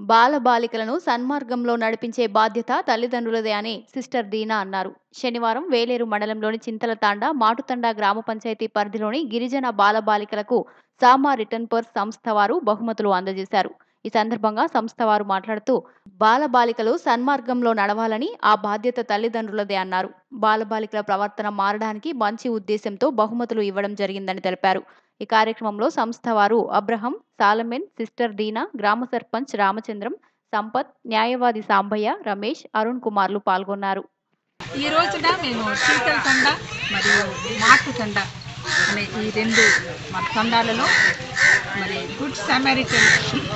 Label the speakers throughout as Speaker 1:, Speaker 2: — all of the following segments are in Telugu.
Speaker 1: బాలబాలికలను సన్మార్గంలో నడిపించే బాధ్యత తల్లిదండ్రులదే అని సిస్టర్ దీనా అన్నారు శనివారం వేలేరు మండలంలోని చింతలతాండ మాటుతండ గ్రామ పంచాయతీ పరిధిలోని గిరిజన బాలబాలికలకు సామా రిటర్న్ పర్స్ సంస్థ వారు బహుమతులు అందజేశారు ఈ సందర్భంగా సంస్థ వారు మాట్లాడుతూ బాలబాలికలు సన్మార్గంలో నడవాలని ఆ బాధ్యత తల్లిదండ్రులదే అన్నారు బాలబాలికల ప్రవర్తన మారడానికి మంచి ఉద్దేశంతో బహుమతులు ఇవ్వడం జరిగిందని తెలిపారు ఈ కార్యక్రమంలో సంస్థ వారు అబ్రహం సాలమెన్ సిస్టర్ దీనా గ్రామ సర్పంచ్ రామచంద్రం సంపత్ న్యాయవాది సాంబయ్య రమేష్ అరుణ్ కుమార్లు పాల్గొన్నారు
Speaker 2: ఈ రోజున మేము శీతల తండ మరియు మాటు తండ అనే ఈ రెండు మన తండాలలో మరి గుడ్ సామారిటన్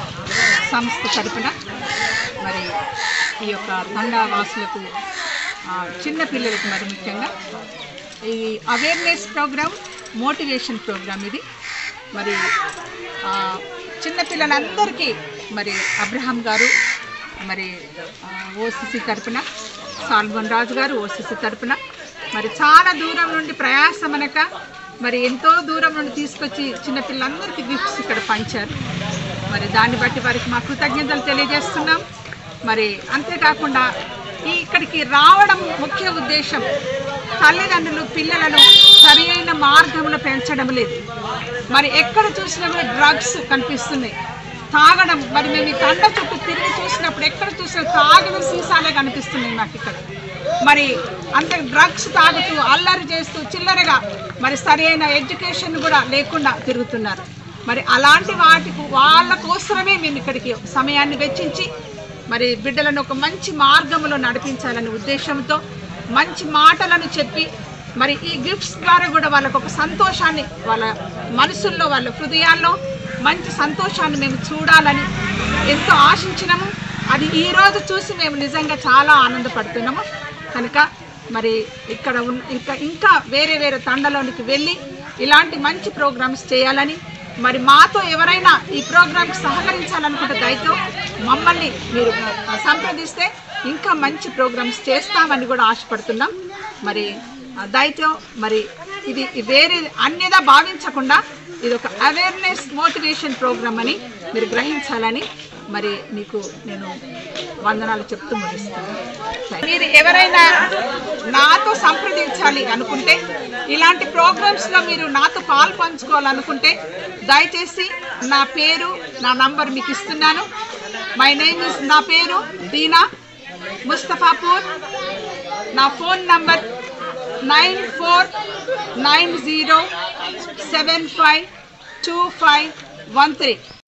Speaker 2: సంస్థ తరపున మరి ఈ యొక్క తండా వాసులకు ఆ, చిన్న పిల్లలకు మరి ముఖ్యంగా ఈ అవేర్నెస్ ప్రోగ్రామ్ మోటివేషన్ ప్రోగ్రామ్ ఇది మరి ఆ, చిన్న పిల్లలందరికీ మరి అబ్రహాం గారు మరి ఓసిసి తరపున సాల్మన్ రాజు గారు ఓసిసి తరపున మరి చాలా దూరం నుండి ప్రయాసమనక మరి ఎంతో దూరం నుండి తీసుకొచ్చి చిన్నపిల్లలందరికీ గిఫ్ట్స్ ఇక్కడ పంచారు మరి దాన్ని బట్టి వారికి మా కృతజ్ఞతలు తెలియజేస్తున్నాం మరి అంతేకాకుండా ఈ ఇక్కడికి రావడం ముఖ్య ఉద్దేశం తల్లిదండ్రులు పిల్లలను సరి అయిన మార్గంలో పెంచడం లేదు మరి ఎక్కడ చూసినా కూడా డ్రగ్స్ కనిపిస్తున్నాయి తాగడం మరి మేము ఈ తండ చుట్టూ తిరిగి చూసినప్పుడు ఎక్కడ చూసినా తాగిన సీసాలే కనిపిస్తున్నాయి మాకు ఇక్కడ మరి అంత డ్రగ్స్ తాగుతూ అల్లరి చేస్తూ చిల్లరగా మరి సరైన ఎడ్యుకేషన్ కూడా లేకుండా తిరుగుతున్నారు మరి అలాంటి వాటికి వాళ్ళ కోసమే మేము ఇక్కడికి సమయాన్ని వెచ్చించి మరి బిడ్డలను ఒక మంచి మార్గంలో నడిపించాలనే ఉద్దేశంతో మంచి మాటలను చెప్పి మరి ఈ గిఫ్ట్స్ ద్వారా కూడా వాళ్ళకు ఒక సంతోషాన్ని వాళ్ళ మనసుల్లో వాళ్ళ హృదయాల్లో మంచి సంతోషాన్ని మేము చూడాలని ఎంతో ఆశించినాము అది ఈ రోజు చూసి మేము నిజంగా చాలా ఆనందపడుతున్నాము కనుక మరి ఇక్కడ ఉన్న ఇంకా ఇంకా వేరే వేరే తండలోనికి వెళ్ళి ఇలాంటి మంచి ప్రోగ్రామ్స్ చేయాలని మరి మాతో ఎవరైనా ఈ ప్రోగ్రామ్కి సహకరించాలనుకుంటే దయతో మమ్మల్ని మీరు సంప్రదిస్తే ఇంకా మంచి ప్రోగ్రామ్స్ చేస్తామని కూడా ఆశపడుతున్నాం మరి ఆ, దయతో మరి ఇది వేరే అన్యదా భావించకుండా ఇది ఒక అవేర్నెస్ మోటివేషన్ ప్రోగ్రామ్ అని మీరు గ్రహించాలని మరి మీకు నేను వందనాలు చెప్తూ ముగిస్తాను మీరు ఎవరైనా నాతో సంప్రదించాలి అనుకుంటే ఇలాంటి ప్రోగ్రామ్స్లో మీరు నాతో పాలు పంచుకోవాలనుకుంటే దయచేసి నా పేరు నా నంబర్ మీకు ఇస్తున్నాను మై నేమ్ ఇస్ నా పేరు దీనా ముస్తఫాపూర్ నా phone number nine four nine zero seven five two five one three